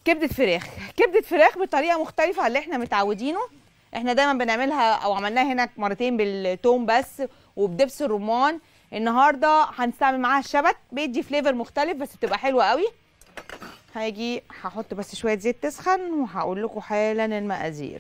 كبده فراخ كبده فراخ بطريقه مختلفه عن اللي احنا متعودينه احنا دايما بنعملها او عملناها هنا مرتين بالثوم بس وبدبس الرمان النهارده هنستعمل معاها الشبت بيدي فليفر مختلف بس بتبقى حلوه قوي هاجي هحط بس شويه زيت تسخن وهقول لكم حالا المقادير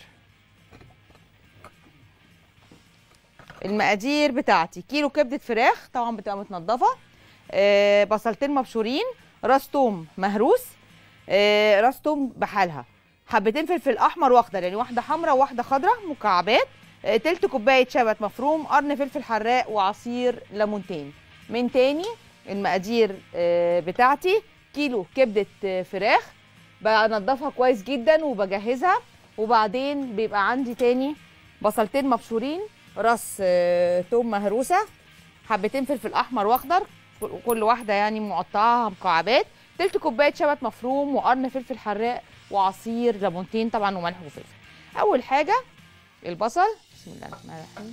المقادير بتاعتي كيلو كبده فراخ طبعا بتبقى متنضفه آه بصلتين مبشورين راس توم مهروس آه راس توم بحالها حبتين فلفل احمر واخضر يعني واحده حمراء وواحده خضراء مكعبات آه تلت كوبايه شبت مفروم قرن فلفل حراق وعصير ليمونتين من تاني المقادير آه بتاعتي كيلو كبده آه فراخ بنضفها كويس جدا وبجهزها وبعدين بيبقى عندي تاني بصلتين مبشورين راس آه، توم مهروسه حبتين فلفل احمر واخضر كل واحده يعني مقطعاها مكعبات تلت كوبايه شبت مفروم وقرن فلفل حراق وعصير ليمونتين طبعا وملح وفلفل اول حاجه البصل بسم الله الرحمن الرحيم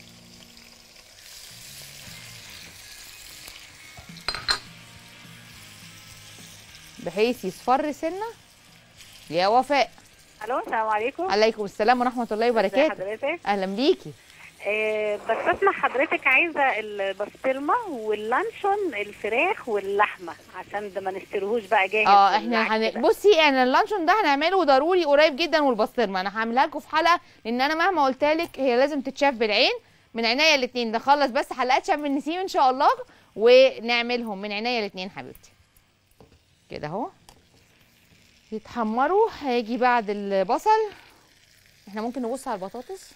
بحيث يصفر سنه يا وفاء الو السلام عليكم عليكم السلام ورحمه الله ازي وبركاته حضرتك اهلا بيكي آه بس اسمع حضرتك عايزه البسطرمه واللانشون الفراخ واللحمه عشان ده ما نشتريهوش بقى جاهز اه احنا بالعكس هن... ده. بصي انا اللانشون ده هنعمله ضروري قريب جدا والبسطرمه انا هعملها لكم في حلقه لان انا مهما قلت لك هي لازم تتشاف بالعين من عينيا الاثنين نخلص بس حلقات شم النسيم ان شاء الله ونعملهم من عينيا الاثنين حبيبتي كده اهو يتحمروا هيجي بعد البصل احنا ممكن نبص على البطاطس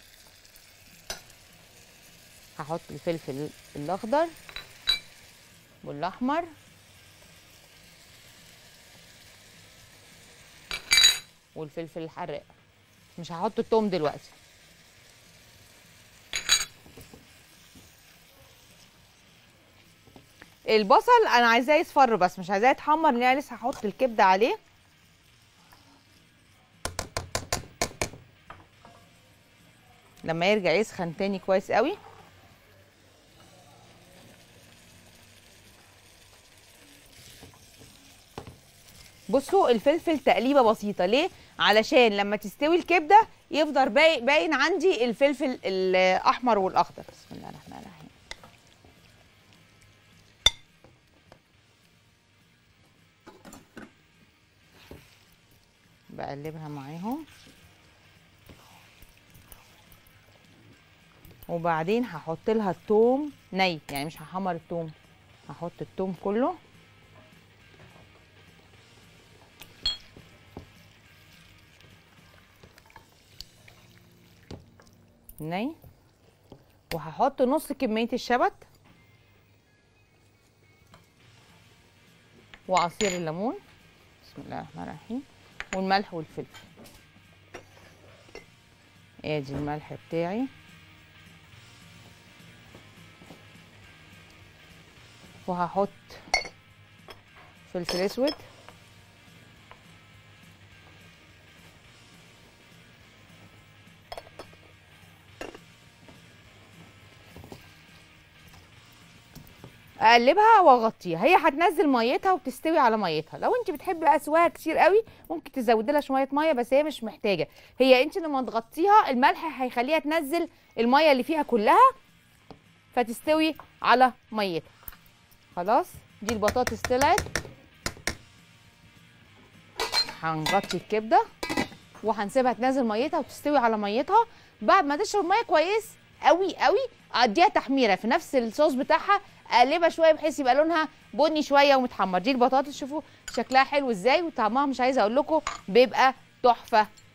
هحط الفلفل الاخضر والاحمر والفلفل الحراق مش هحط التوم دلوقتي البصل انا عايزاه يصفر بس مش عايزاه يتحمر لان انا لسه هحط الكبده عليه لما يرجع يسخن تاني كويس قوي بصوا الفلفل تقليبه بسيطه ليه علشان لما تستوي الكبده يفضل باي- باين عندي الفلفل الاحمر والاخضر بسم الله الرحمن الرحيم بقلبها معاهم وبعدين هحط لها التوم ني يعني مش هحمر التوم هحط التوم كله ني وهحط نص كمية الشبت وعصير الليمون بسم الله الرحمن الرحيم والملح والفلفل ادي الملح بتاعي وهحط فلفل اسود اقلبها واغطيها هي هتنزل ميتها وبتستوي على ميتها لو انت بتحبي اسواها كتير قوي ممكن تزودي لها شويه ميه بس هي مش محتاجه هي انت لما تغطيها الملح هيخليها تنزل الميه اللي فيها كلها فتستوي على ميتها خلاص دي البطاطس طلعت هنغطي الكبده وهنسيبها تنزل ميتها وتستوي على ميتها بعد ما تشرب ميه كويس قوي قوي اديها تحميره في نفس الصوص بتاعها اقلبها شويه بحيث يبقى لونها بني شويه ومتحمر دي البطاطس شوفوا شكلها حلو ازاي وطعمها مش عايزه اقول لكم بيبقى تحفه